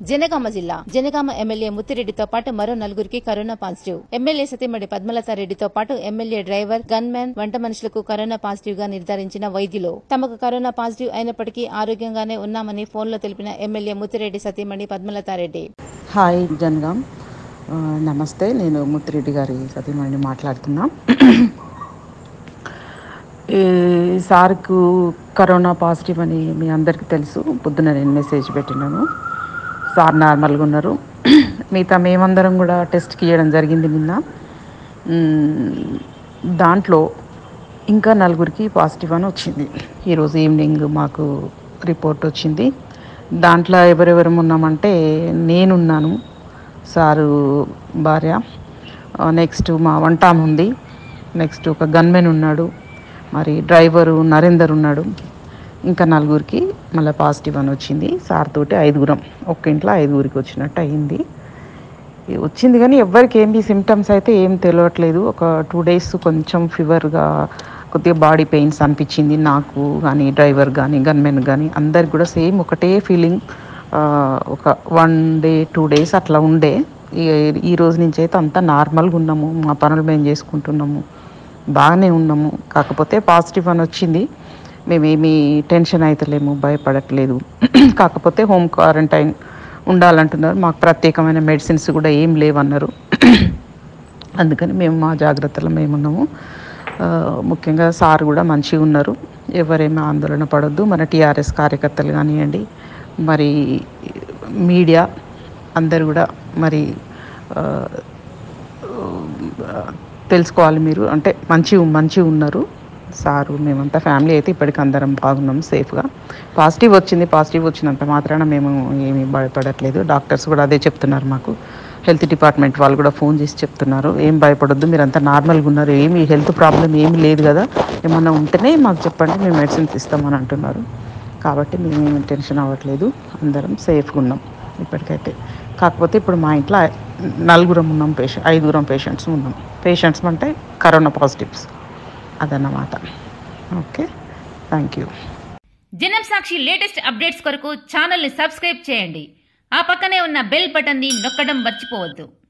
జనగామ జిల్లా జనగామ ఎమ్మెల్యే ముత్తిరెడ్డితో పాటు మరో నలుగురికి కరోనా పాజిటివ్ ఎమ్మెల్యే సతీమణి పద్మలతారెడ్డితో పాటు ఎమ్మెల్యే డ్రైవర్ గన్ మ్యాన్ వంట మనుషులకు కరోనా పాజిటివ్ గా నిర్ధారించిన వైద్యులు తమకు కరోనా పాజిటివ్ అయినప్పటికీ ఆరోగ్యంగానే ఉన్నామని ఫోన్లో తెలిపిన ఎమ్మెల్యే ముత్తిరెడ్డి సతీమణి పద్మలతారెడ్డి హాయ్ జనగాం ఆ, నమస్తే నేను ముత్తిరెడ్డి గారి సతీమణిని మాట్లాడుతున్నా ఈ సార్కు కరోనా పాజిటివ్ అని మీ అందరికీ తెలుసు పొద్దున నేను మెసేజ్ పెట్టినాను సార్ నార్మల్గా ఉన్నారు మిగతా మేమందరం కూడా టెస్ట్కి ఇవ్వడం జరిగింది నిన్న మ్, దాంట్లో ఇంకా నలుగురికి పాజిటివ్ అని వచ్చింది ఈరోజు ఈవినింగ్ మాకు రిపోర్ట్ వచ్చింది దాంట్లో ఎవరెవరు ఉన్నామంటే నేనున్నాను సారు భార్య నెక్స్ట్ మా వంటామ ఉంది నెక్స్ట్ ఒక గన్మెన్ ఉన్నాడు మరి డ్రైవరు నరేందర్ ఉన్నాడు ఇంకా నలుగురికి మళ్ళీ పాజిటివ్ అని వచ్చింది సార్ తోటి ఐదుగురం ఒక్క ఇంట్లో ఐదుగురికి వచ్చినట్టు అయింది ఈ వచ్చింది కానీ ఎవ్వరికి ఏంటి సిమ్టమ్స్ అయితే ఏం తెలియట్లేదు ఒక టూ డేస్ కొంచెం ఫీవర్గా కొద్దిగా బాడీ పెయిన్స్ అనిపించింది నాకు కానీ డ్రైవర్ కానీ గన్మెన్ కానీ అందరికి కూడా సేమ్ ఒకటే ఫీలింగ్ ఒక వన్ డే టూ డేస్ అట్లా ఉండే ఈ- ఈ రోజు నుంచి అయితే అంతా నార్మల్గా ఉన్నాము మా పనులు మేము చేసుకుంటున్నాము బాగానే ఉన్నాము కాకపోతే పాజిటివ్ అని వచ్చింది మేమేమీ టెన్షన్ అవుతలేము భయపడట్లేదు కాకపోతే హోమ్ క్వారంటైన్ ఉండాలంటున్నారు మాకు ప్రత్యేకమైన మెడిసిన్స్ కూడా ఏం లేవన్నారు అందుకని మేము మా జాగ్రత్తలో మేము ఉన్నాము ఆ, ముఖ్యంగా సార్ కూడా మంచిగా ఉన్నారు ఎవరేమీ ఆందోళన పడొద్దు మన టీఆర్ఎస్ కార్యకర్తలు కానివ్వండి మరి మీడియా అందరు కూడా మరి ఆ, తెలుసుకోవాలి మీరు అంటే మంచి మంచి ఉన్నారు సారు మేమంతా ఫ్యామిలీ అయితే ఇప్పటికి అందరం బాగున్నాం సేఫ్గా పాజిటివ్ వచ్చింది పాజిటివ్ వచ్చినంత మాత్రాన మేము ఏమీ భయపడట్లేదు డాక్టర్స్ కూడా అదే చెప్తున్నారు మాకు హెల్త్ డిపార్ట్మెంట్ వాళ్ళు కూడా ఫోన్ చేసి చెప్తున్నారు ఏం భయపడొద్దు మీరు అంతా నార్మల్గా ఉన్నారు ఏమి హెల్త్ ప్రాబ్లం ఏమీ లేదు కదా ఏమన్నా ఉంటేనే మాకు చెప్పండి మేము మెడిసిన్స్ ఇస్తామని అంటున్నారు కాబట్టి మేమేమి టెన్షన్ అవ్వట్లేదు అందరం సేఫ్గా ఉన్నాం ఇప్పటికైతే కాకపోతే ఇప్పుడు మా ఇంట్లో నలుగురం ఉన్నాం పేషెంట్ ఐదుగురం పేషెంట్స్ ఉన్నాం పేషెంట్స్ అంటే కరోనా పాజిటివ్స్ అదన్నమాట okay thank you Janam Sakshi latest updates కొరకు ఛానల్ని సబ్స్క్రైబ్ చేయండి ఆ పక్కనే ఉన్న బెల్ బటన్ని నొక్కడం మర్చిపోవద్దు